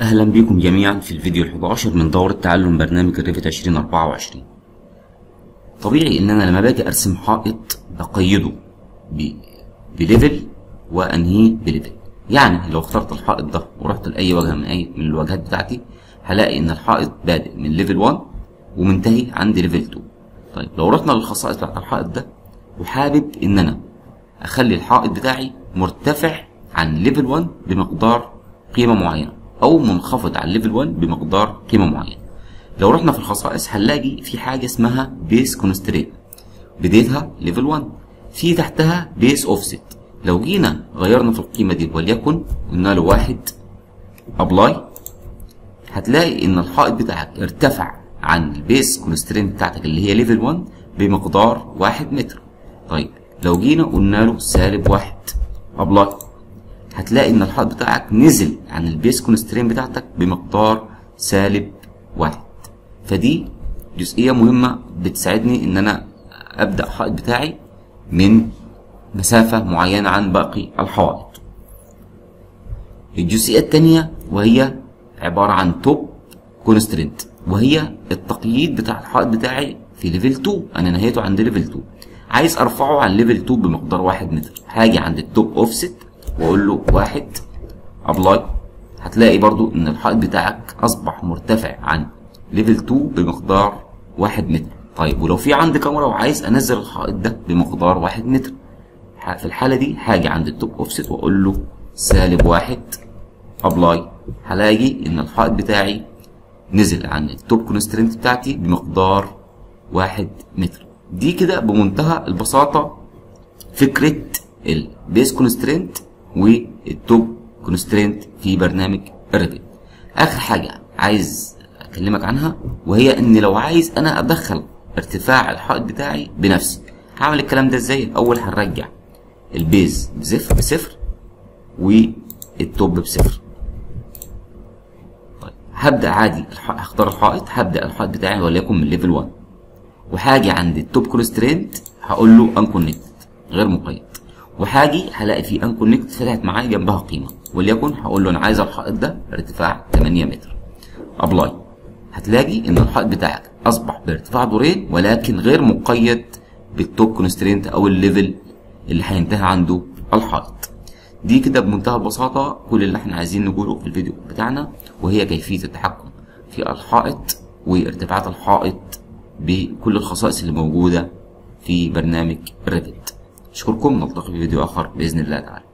أهلا بكم جميعا في الفيديو ال11 من دورة تعلم برنامج الريفت 2024 طبيعي إن أنا لما باجي أرسم حائط بقيده ب- بليفل وأنهيه بليفل يعني لو اخترت الحائط ده ورحت لأي وجهة من أي من الواجهات بتاعتي هلاقي إن الحائط بادئ من ليفل 1 ومنتهي عند ليفل 2 طيب لو رحنا للخصائص بتاعت الحائط ده وحابب إن أنا أخلي الحائط بتاعي مرتفع عن ليفل 1 بمقدار قيمة معينة أو منخفض عن ليفل 1 بمقدار قيمة معينة لو رحنا في الخصائص هنلاقي في حاجة اسمها بيس كونسترين بدايتها ليفل 1 في تحتها بيس اوفست لو جينا غيرنا في القيمة دي وليكن قلنا له واحد ابلاي هتلاقي ان الحائط بتاعك ارتفع عن البيس كونسترين بتاعتك اللي هي ليفل 1 بمقدار واحد متر طيب لو جينا قلنا له سالب واحد ابلاي هتلاقي ان الحائط بتاعك نزل عن البيس كونسترين بتاعتك بمقدار سالب واحد فدي جزئية مهمة بتساعدني ان انا ابدأ الحائط بتاعي من مسافة معينة عن باقي الحوائط الجزئية التانية وهي عبارة عن توب كونسترينت وهي التقييد بتاع الحائط بتاعي في ليفل 2 انا نهيته عند ليفل 2 عايز ارفعه عن ليفل 2 بمقدار واحد متر هاجي عند التوب اوفست واقول له واحد ابلاي هتلاقي برضو ان الحائط بتاعك اصبح مرتفع عن ليفل 2 بمقدار واحد متر طيب ولو في عندي كاميرا وعايز انزل الحائط ده بمقدار واحد متر ح- في الحالة دي هاجي عند التوب اوفست واقول له سالب واحد ابلاي هلاقي ان الحائط بتاعي نزل عن التوب كونسترينت بتاعتي بمقدار واحد متر دي كده بمنتهى البساطة فكرة البيس كونسترينت والتوب كونسترينت في برنامج الريفت اخر حاجة عايز اكلمك عنها وهي ان لو عايز انا ادخل ارتفاع الحائط بتاعي بنفسي هعمل الكلام ده ازاي الاول هنرجع البيز بصفر بصفر والتوب بصفر طيب هبدا عادي الح- هختار الحائط هبدا الحائط بتاعي وليكن من ليفل 1 وهاجي عند التوب كونسترينت هقول له انكونكتد غير مقيد وهاجي هلاقي في انكونكتد فتحت معايا جنبها قيمه وليكن هقول له انا عايز الحائط ده ارتفاع 8 متر ابلاي هتلاقي ان الحائط بتاعك اصبح بارتفاع دورين ولكن غير مقيد بالتوب كونسترينت او الليفل اللي هينتهي عنده الحائط دي كده بمنتهى البساطة كل اللي احنا عايزين نقوله في الفيديو بتاعنا وهي كيفية التحكم في الحائط وارتفاعات الحائط بكل الخصائص اللي موجودة في برنامج ريفت أشكركم نلتقي في فيديو آخر بإذن الله تعالى